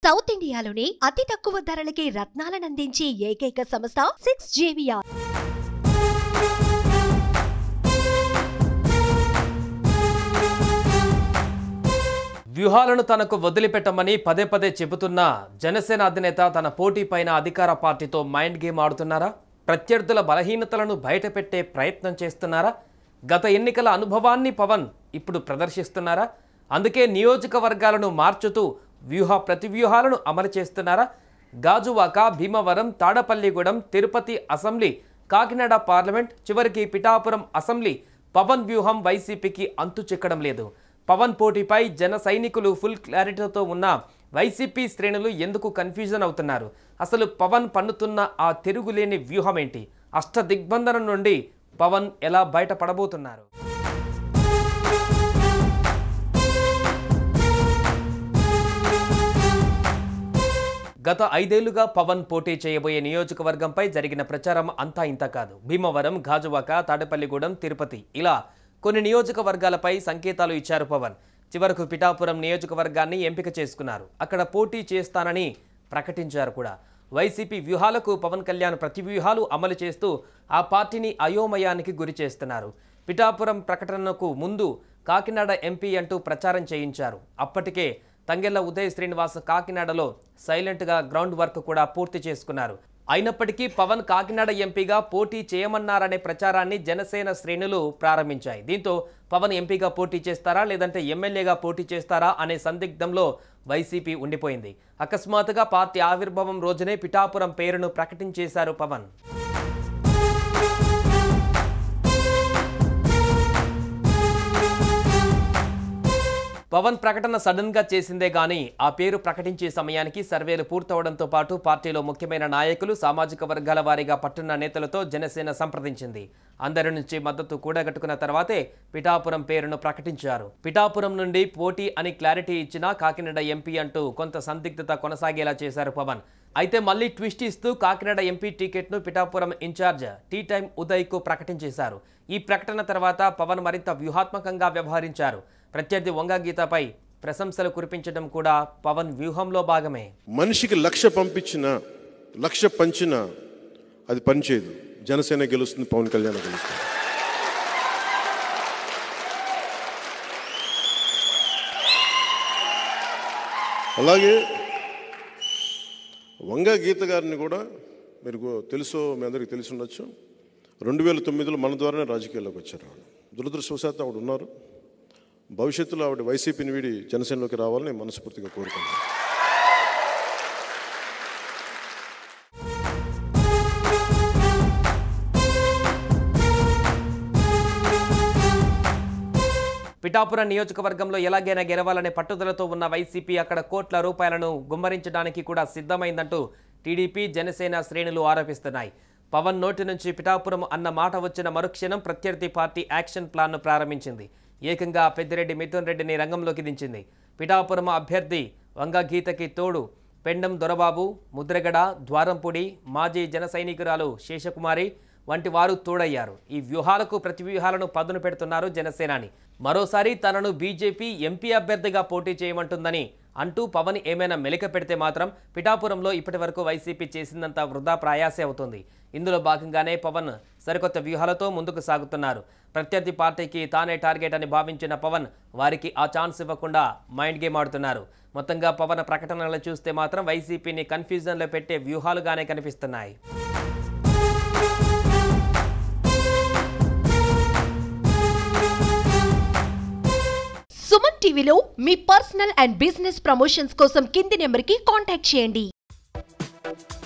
south ఇండియాలోనే అతి తక్కువ ధరలకి రత్నాలనందించే ఏకైక సంస్థ సిక్స్ జేవియా వ్యూహాలను తనకు వదిలిపెట్టమని పదే పదే చెబుతున్న జనసేన అధినేత తన పోటీ పైన అధికార పార్టీతో మైండ్ గేమ్ ఆడుతున్నారా ప్రత్యర్థుల బలహీనతలను బయటపెట్టే ప్రయత్నం చేస్తున్నారా గత ఎన్నికల అనుభవాన్ని పవన్ ఇప్పుడు ప్రదర్శిస్తున్నారా అందుకే నియోజకవర్గాలను మార్చుతూ వ్యూహ ప్రతివ్యూహాలను అమలు చేస్తున్నారా గాజువాక భీమవరం తాడపల్లిగూడెం తిరుపతి అసెంబ్లీ కాకినాడ పార్లమెంట్ చివరికి పిఠాపురం అసెంబ్లీ పవన్ వ్యూహం వైసీపీకి అంతు చిక్కడం లేదు పవన్ పోటీపై జన సైనికులు ఫుల్ క్లారిటీతో ఉన్న వైసీపీ శ్రేణులు ఎందుకు కన్ఫ్యూజన్ అవుతున్నారు అసలు పవన్ పన్నుతున్న ఆ తిరుగులేని వ్యూహం ఏంటి అష్ట దిగ్బంధనం నుండి పవన్ ఎలా బయటపడబోతున్నారు గత ఐదేళ్లుగా పవన్ పోటీ చేయబోయే నియోజకవర్గంపై జరిగిన ప్రచారం అంతా ఇంత కాదు భీమవరం గాజువాక తాడపల్లిగూడెం తిరుపతి ఇలా కొన్ని నియోజకవర్గాలపై సంకేతాలు ఇచ్చారు పవన్ చివరకు పిఠాపురం నియోజకవర్గాన్ని ఎంపిక చేసుకున్నారు అక్కడ పోటీ చేస్తానని ప్రకటించారు కూడా వైసీపీ వ్యూహాలకు పవన్ కళ్యాణ్ ప్రతి వ్యూహాలు అమలు చేస్తూ ఆ పార్టీని అయోమయానికి గురి చేస్తున్నారు పిఠాపురం ప్రకటనకు ముందు కాకినాడ ఎంపీ అంటూ ప్రచారం చేయించారు అప్పటికే తంగెళ్ల ఉదయ్ శ్రీనివాస్ కాకినాడలో సైలెంట్గా గ్రౌండ్ వర్క్ కూడా పూర్తి చేసుకున్నారు అయినప్పటికీ పవన్ కాకినాడ ఎంపీగా పోటీ చేయమన్నారనే ప్రచారాన్ని జనసేన శ్రేణులు ప్రారంభించాయి దీంతో పవన్ ఎంపీగా పోటీ చేస్తారా లేదంటే ఎమ్మెల్యేగా పోటీ చేస్తారా అనే సందిగ్ధంలో వైసీపీ ఉండిపోయింది అకస్మాత్తుగా పార్టీ ఆవిర్భావం రోజునే పిఠాపురం పేరును ప్రకటించేశారు పవన్ పవన్ ప్రకటన సడన్ గా చేసిందే గానీ ఆ పేరు ప్రకటించే సమయానికి సర్వేలు పూర్తవడంతో పాటు పార్టీలో ముఖ్యమైన నాయకులు సామాజిక వర్గాల వారీగా పట్టున్న నేతలతో జనసేన సంప్రదించింది అందరి నుంచి మద్దతు కూడగట్టుకున్న తర్వాతే పిఠాపురం పేరును ప్రకటించారు పిఠాపురం నుండి పోటీ అని క్లారిటీ ఇచ్చిన కాకినాడ ఎంపీ అంటూ కొంత సందిగ్ధత కొనసాగేలా చేశారు పవన్ అయితే మళ్ళీ ట్విస్ట్ ఇస్తూ కాకినాడ ఎంపీ టికెట్ను పిఠాపురం ఇన్ఛార్జ్ టీ టైం ఉదయ్కు ప్రకటించేశారు ఈ ప్రకటన తర్వాత పవన్ మరింత వ్యూహాత్మకంగా వ్యవహరించారు ప్రత్యర్థి వంగ గీతపై ప్రశంసలు కురిపించడం కూడా పవన్ వ్యూహంలో భాగమే మనిషికి లక్ష పంపించిన లక్ష పంచిన అది పనిచేయదు జనసేన గెలుస్తుంది పవన్ కళ్యాణ్ గెలుస్తుంది అలాగే వంగ గీత గారిని కూడా మీరు గు- తెలుసో మీ అందరికీ తెలిసి ఉండొచ్చు రెండు వేల తొమ్మిదిలో మన ద్వారానే రాజకీయాల్లోకి వచ్చారు ఆవిడ దురదృష్టవశాత్తు ఆవిడ ఉన్నారు భవిష్యత్తులో ఆవిడ వైసీపీని వీడి జనసేనలోకి రావాలని నేను మనస్ఫూర్తిగా కోరుకుంటున్నాను పిఠాపురం నియోజకవర్గంలో ఎలాగైనా గెలవాలనే పట్టుదలతో ఉన్న వైసీపీ అక్కడ కోట్ల రూపాయలను గుమ్మరించడానికి కూడా సిద్ధమైందంటూ టీడీపీ జనసేన శ్రేణులు ఆరోపిస్తున్నాయి పవన్ నోటి నుంచి పిఠాపురం అన్న మాట వచ్చిన మరుక్షణం ప్రత్యర్థి పార్టీ యాక్షన్ ప్లాన్ను ప్రారంభించింది ఏకంగా పెద్దిరెడ్డి మిథున్ రెడ్డిని రంగంలోకి దించింది పిఠాపురం అభ్యర్థి వంగ గీతకి తోడు పెండం దొరబాబు ముద్రగడ ద్వారంపూడి మాజీ జన సైనికురాలు శేషకుమారి వంటి వారు తోడయ్యారు ఈ వ్యూహాలకు ప్రతి వ్యూహాలను పదును పెడుతున్నారు జనసేనాని మరోసారి తనను బీజేపీ ఎంపీ అభ్యర్థిగా పోటీ చేయమంటుందని అంటూ పవన్ ఏమైనా మెలిక పెడితే మాత్రం పిఠాపురంలో ఇప్పటి వరకు వైసీపీ చేసిందంత వృధా ప్రయాసే అవుతుంది ఇందులో భాగంగానే పవన్ సరికొత్త వ్యూహాలతో ముందుకు సాగుతున్నారు ప్రత్యర్థి పార్టీకి తానే టార్గెట్ అని భావించిన పవన్ వారికి ఆ ఛాన్స్ ఇవ్వకుండా మైండ్ గేమ్ ఆడుతున్నారు మొత్తంగా పవన్ ప్రకటనలు చూస్తే మాత్రం వైసీపీని కన్ఫ్యూజన్లో పెట్టే వ్యూహాలుగానే కనిపిస్తున్నాయి సుమన్ టీవీలో మీ పర్సనల్ అండ్ బిజినెస్ ప్రమోషన్స్ కోసం కింది నెంబర్కి కాంటాక్ట్ చేయండి